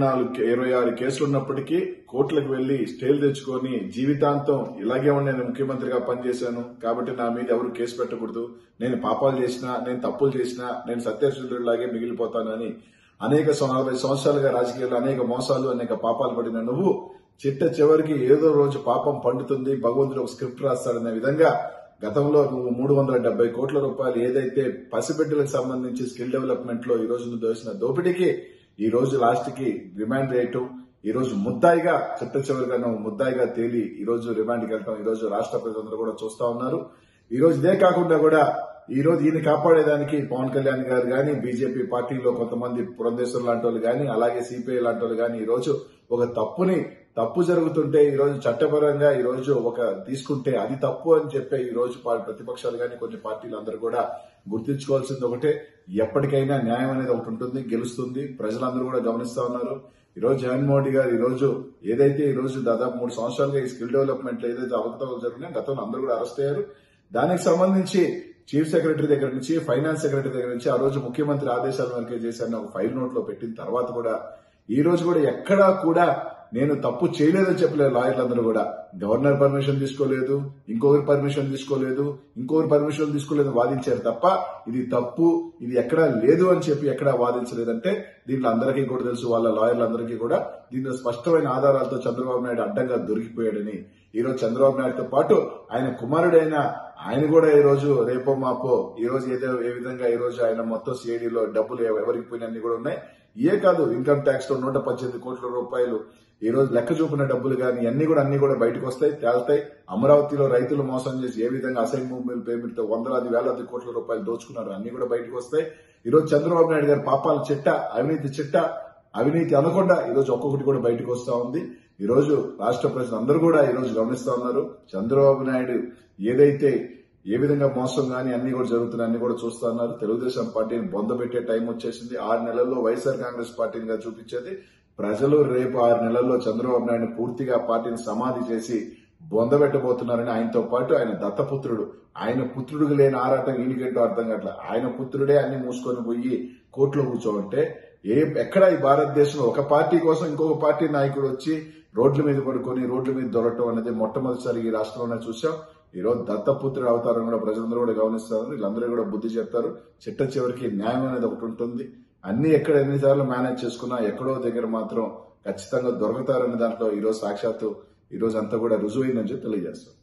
నాలుగు ఇరవై ఆరు కేసులు ఉన్నప్పటికీ కోర్టులకు వెళ్లి స్టేలు తెచ్చుకొని జీవితాంతం ఇలాగే ఉండి నేను ముఖ్యమంత్రిగా పనిచేశాను కాబట్టి నా మీద ఎవరు కేసు పెట్టకూడదు నేను పాపాలు చేసినా నేను తప్పులు చేసినా నేను సత్యశుద్ధుడిలాగే మిగిలిపోతానని అనేక నలభై సంవత్సరాలుగా రాజకీయాల్లో అనేక మోసాలు అనేక పాపాలు పడిన నువ్వు చిట్ట చివరికి ఏదో రోజు పాపం పండుతుంది భగవంతుడు ఒక స్క్రిప్ట్ రాస్తాడనే విధంగా గతంలో నువ్వు మూడు వందల డెబ్బై కోట్ల రూపాయలు ఏదైతే పసిబిడ్డలకు సంబంధించి స్కిల్ డెవలప్మెంట్ లో ఈ రోజు నువ్వు దోసిన దోపిడీకి ఈ రోజు లాస్ట్ కి రిమాండ్ రేటు ఈ రోజు ముద్దాయిగా చిట్ట చివరిగా నువ్వు ముద్దాయిగా తేలి ఈ రోజు రిమాండ్కి వెళ్ళటం ఈ రోజు రాష్ట్ర ప్రజలందరూ కూడా చూస్తా ఉన్నారు ఈ రోజు ఇదే కాకుండా కూడా ఈ రోజు ఈయన కాపాడేదానికి పవన్ కళ్యాణ్ గారు గాని బీజేపీ పార్టీలో కొంతమంది పురంధేశ్వర్ లాంటి వాళ్ళు గాని అలాగే సిపిఐ లాంటి వాళ్ళు గాని ఈ రోజు ఒక తప్పుని తప్పు జరుగుతుంటే ఈ రోజు చట్టపరంగా ఈ రోజు ఒక తీసుకుంటే అది తప్పు అని చెప్పే ఈ రోజు పా- ప్రతిపక్షాలు గాని కొన్ని పార్టీలు అందరూ కూడా గుర్తించుకోవాల్సింది ఒకటే ఎప్పటికైనా న్యాయం అనేది ఒకటి ఉంటుంది గెలుస్తుంది ప్రజలందరూ కూడా గమనిస్తా ఉన్నారు ఈ రోజు జగన్మోహన్ రెడ్డి గారు ఈ రోజు ఏదైతే ఈ రోజు దాదాపు మూడు సంవత్సరాలుగా ఈ స్కిల్ డెవలప్మెంట్ లో ఏదైతే అవకతవకలు జరుగుతున్నాయో గతంలో అందరూ కూడా అరెస్ట్ అయ్యారు దానికి సంబంధించి చీఫ్ సెక్రటరీ దగ్గర నుంచి ఫైనాన్స్ సెక్రటరీ దగ్గర నుంచి ఆ రోజు ముఖ్యమంత్రి ఆదేశాల మేరకే చేశాను ఒక ఫైల్ నోట్ లో పెట్టిన తర్వాత కూడా ఈ రోజు కూడా ఎక్కడా కూడా నేను తప్పు చేయలేదని చెప్పలేదు లాయర్లందరూ కూడా గవర్నర్ పర్మిషన్ తీసుకోలేదు ఇంకొకరి పర్మిషన్ తీసుకోలేదు ఇంకొకరి పర్మిషన్ తీసుకోలేదు వాదించారు తప్ప ఇది తప్పు ఇది ఎక్కడా లేదు అని చెప్పి ఎక్కడా వాదించలేదంటే దీంట్లో అందరికీ కూడా తెలుసు వాళ్ళ లాయర్లందరికీ కూడా దీంట్లో స్పష్టమైన ఆధారాలతో చంద్రబాబు నాయుడు అడ్డంగా దొరికిపోయాడని ఈ రోజు చంద్రబాబు నాయుడుతో పాటు ఆయన కుమారుడైన ఆయన కూడా ఈ రోజు రేపో మాపో ఈ రోజు ఏదో ఏ విధంగా ఈ రోజు ఆయన మొత్తం సిఐడిలో డబ్బులు ఎవ- ఎవరికి పోయినన్ని కూడా ఉన్నాయి ఏ కాదు ఇన్కమ్ ట్యాక్స్ తో నూట పద్దెనిమిది కోట్ల రూపాయలు ఈ రోజు లెక్క చూపిన డబ్బులు కానీ అన్ని కూడా అన్ని కూడా బయటకు వస్తాయి తేల్తాయి అమరావతిలో రైతులు మోసం చేసి ఏ విధంగా అసైన్ మూవ్మెంట్ పేమెంట్ తో వందలాది వేలాది కోట్ల రూపాయలు దోచుకున్నారు అన్ని కూడా బయటకు వస్తాయి ఈ రోజు చంద్రబాబు నాయుడు గారి పాపాల చిట్ట అవినీతి చిట్ట అవినీతి అనకుండా ఈ రోజు ఒక్కొక్కటి కూడా బయటకు వస్తా ఉంది ఈ రోజు రాష్ట్ర ప్రజలు అందరూ కూడా ఈ రోజు గమనిస్తా ఉన్నారు చంద్రబాబు నాయుడు ఏదైతే ఏ విధంగా మోసం గానీ అన్ని కూడా జరుగుతున్నాయి అన్ని కూడా చూస్తా ఉన్నారు తెలుగుదేశం పార్టీని బొందబెట్టే టైం వచ్చేసింది ఆరు నెలల్లో వైఎస్ఆర్ కాంగ్రెస్ పార్టీనిగా చూపించేది ప్రజలు రేపు ఆరు నెలల్లో చంద్రబాబు నాయుడు పూర్తిగా పార్టీని సమాధి చేసి బొందబెట్టబోతున్నారని ఆయనతో పాటు ఆయన దత్తపుత్రుడు ఆయన పుత్రుడికి లేని ఆరాటం ఈయనకేంటో అర్థం కావట్లేదు ఆయన పుత్రుడే అన్ని మూసుకొని పోయి కోర్టులో కూర్చోమంటే ఏ ఎక్కడ ఈ భారతదేశంలో ఒక పార్టీ కోసం ఇంకొక పార్టీ నాయకుడు వచ్చి రోడ్ల మీద పడుకొని రోడ్ల మీద దొరకటం అనేది మొట్టమొదటిసారి ఈ రాష్ట్రంలోనే చూసాం ఈ రోజు దత్తపుత్రుడు అవతారం కూడా ప్రజలందరూ కూడా గమనిస్తారు వీళ్ళందరూ కూడా బుద్ధి చెప్తారు చిట్ట చివరికి న్యాయం అనేది ఒకటి ఉంటుంది అన్ని ఎక్కడ ఎన్నిసార్లు మేనేజ్ చేసుకున్నా ఎక్కడో దగ్గర మాత్రం ఖచ్చితంగా దొరుకుతారనే దాంట్లో ఈ రోజు సాక్షాత్తు ఈ రోజు అంతా కూడా రుజువైందని చెప్పి తెలియజేస్తాం